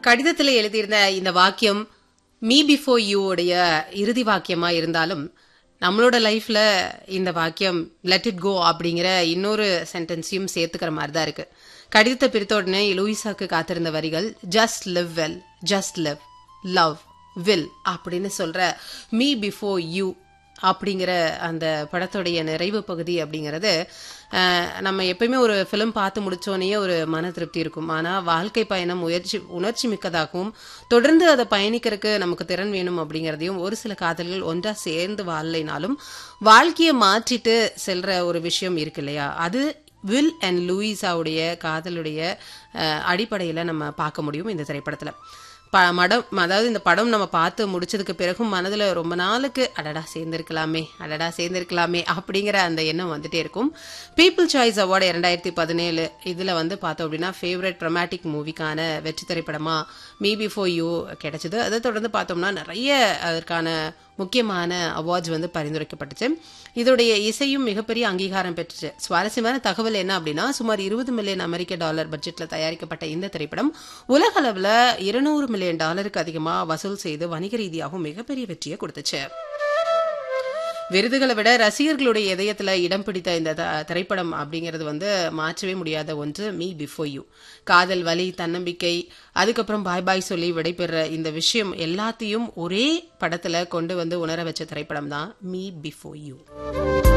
கடிதத்தில் எழுதியிருந்த இந்த வாக்கியம் மீ பிஃபோர் யூ உடைய இறுதி வாக்கியமா இருந்தாலும் நம்மளோட லைஃப்ல இந்த வாக்கியம் லெட் இட் கோ அப்படிங்கிற இன்னொரு சென்டென்ஸையும் சேர்த்துக்கிற மாதிரி தான் இருக்கு கடிதத்தை பிரித்த உடனே லூயிசாக்கு காத்திருந்த வரிகள் just live well just live love will அப்படின்னு சொல்ற மீ பிஃபோர் யூ அப்படிங்கிற அந்த படத்துடைய நிறைவு பகுதி அப்படிங்கிறது அஹ், நம்ம எப்பயுமே ஒரு ஃபிலிம் பார்த்து முடிச்சோடனே ஒரு மன திருப்தி இருக்கும் ஆனால் வாழ்க்கை பயணம் முயற்சி உணர்ச்சி மிக்கதாகவும் தொடர்ந்து அதை பயணிக்கிறதுக்கு நமக்கு திறன் வேணும் அப்படிங்கிறதையும் ஒரு சில காதல்கள் ஒன்றா சேர்ந்து வாழலைனாலும் வாழ்க்கையை மாற்றிட்டு செல்ற ஒரு விஷயம் இருக்கு இல்லையா அது வில் அண்ட் லூயிஸாவுடைய காதலுடைய அஹ், அடிப்படையில நம்ம பார்க்க முடியும் இந்த திரைப்படத்துல ப மடம் அதாவது இந்த படம் நம்ம பார்த்து முடிச்சதுக்கு பிறகும் மனதுல ரொம்ப நாளுக்கு அடடா சேர்ந்திருக்கலாமே அடடா சேர்ந்திருக்கலாமே அப்படிங்கிற அந்த எண்ணம் வந்துட்டே இருக்கும் பீப்புள் சாய்ஸ் அவார்டு இரண்டாயிரத்தி பதினேழு இதுல வந்து பார்த்தோம் அப்படின்னா ஃபேவரட் ட்ரமாட்டிக் மூவிக்கான வெற்றி திரைப்படமா மீ பிஃபோர் யூ கிடைச்சது அதை தொடர்ந்து பார்த்தோம்னா நிறைய அதற்கான முக்கியமான அவார்ட்ஸ் வந்து பரிந்துரைக்கப்பட்டுச்சு இதோடைய இசையும் மிகப்பெரிய அங்கீகாரம் பெற்றுச்சு சுவாரஸ்யமான தகவல் என்ன அப்படின்னா சுமார் இருபது மில்லியன் அமெரிக்க டாலர் பட்ஜெட்ல தயாரிக்கப்பட்ட இந்த திரைப்படம் உலக அளவுல இருநூறு மில்லியன் டாலருக்கு அதிகமா வசூல் செய்து வணிக ரீதியாகவும் மிகப்பெரிய வெற்றியை கொடுத்துச்சு விருதுகளை விட ரசிகர்களுடைய இதயத்துல இடம் பிடித்த இந்த த- திரைப்படம் அப்படிங்கிறது வந்து மாற்றவே முடியாத ஒன்று மீ பிஃபோர் யூ காதல் வலி தன்னம்பிக்கை அதுக்கப்புறம் பாய் பாய் சொல்லி விடைபெற இந்த விஷயம் எல்லாத்தையும் ஒரே படத்துல கொண்டு வந்து உணர வச்ச திரைப்படம் தான் மீ பிஃபோர் யூ